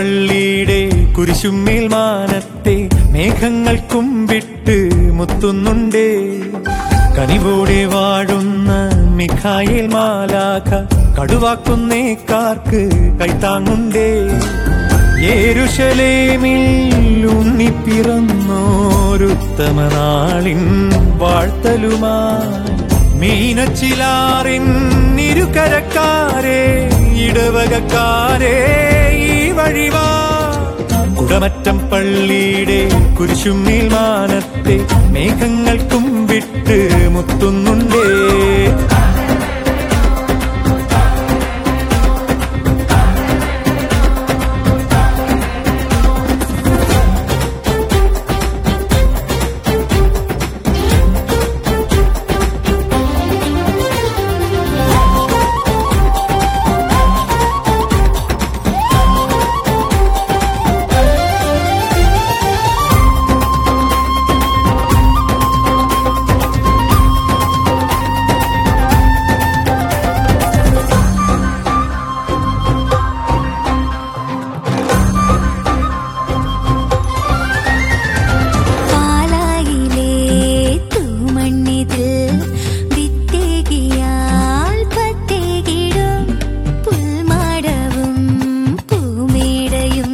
പള്ളിയുടെ കുരിശുമേൽ മാനത്തെ മേഘങ്ങൾ കുമ്പിട്ട് മുത്തുന്നുണ്ടേ കനിവോടെ വാഴുന്ന മിഖായേൽ മാലാഖ കടുവാക്കുന്നേക്കാർക്ക് കൈത്താങ്ങുണ്ടേ യേരുശലേമിൽ ഉണ്ണി പിറന്നോരുത്തമ നാളിൻ വാഴ്ത്തലുമായി മീനച്ചിലാറിൻ ഇരുകരക്കാരെ ഇടവകക്കാരെ ഈ വഴിവാ കുടമറ്റം പള്ളിയുടെ കുരിശുമേൽ മാനത്തെ മേഘങ്ങൾ കുമ്പിട്ട് മുത്തുന്നുണ്ടേ പാലായിലെ തൂമണ്ണിതിൽ വിത്തേകിയാൽ പത്തേകിടും പുൽമാടവും പൂമേടയും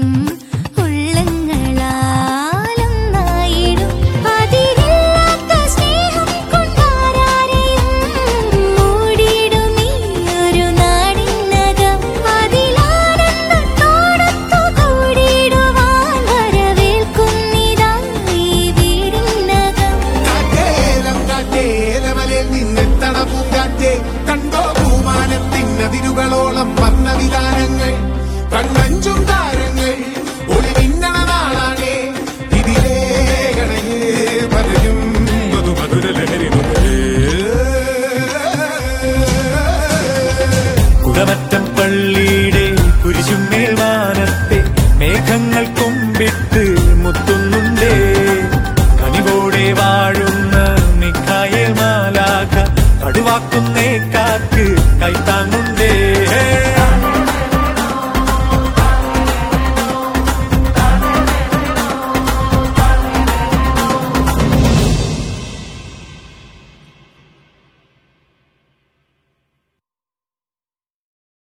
ഉള്ളങ്ങളാലൊന്നായിടും അതിരില്ലാത്ത സ്നേഹം കൊണ്ടാരാരെയും മൂടിയിടും ഈ ഒരു നാടിനകം അതിലാനന്ദത്തോടൊത്തു കൂടിയിടുവാൻ വരവേൽക്കുന്നിതാ ഈ വീടിനകം കാറ്റേലം കാറ്റേലമലയിൽ നിന്നെത്തണ പൂങ്കാറ്റേ കണ്ടോ പൂമാനത്തിനതിരുകളോളം വർണ്ണ വിധാനങ്ങൾ കണ്ണഞ്ചും താരങ്ങൾ ഒളി മിന്നണ നാളാണേ ഇതിലേ ഗണയേ പലരും മധു മധുര ലഹരി കുടമറ്റം പള്ളിയുടെ കുരിശുമേൽ വാനത്തെ മേഘങ്ങൾ കൊമ്പിട്ട് മുത്തുന്നുണ്ടേ കനിവോടെ വാഴുന്ന മിഖായേൽ മാലാഖ കടുവാക്കുന്നേ കാക്ക് കൈത്താങ്ങുണ്ടേ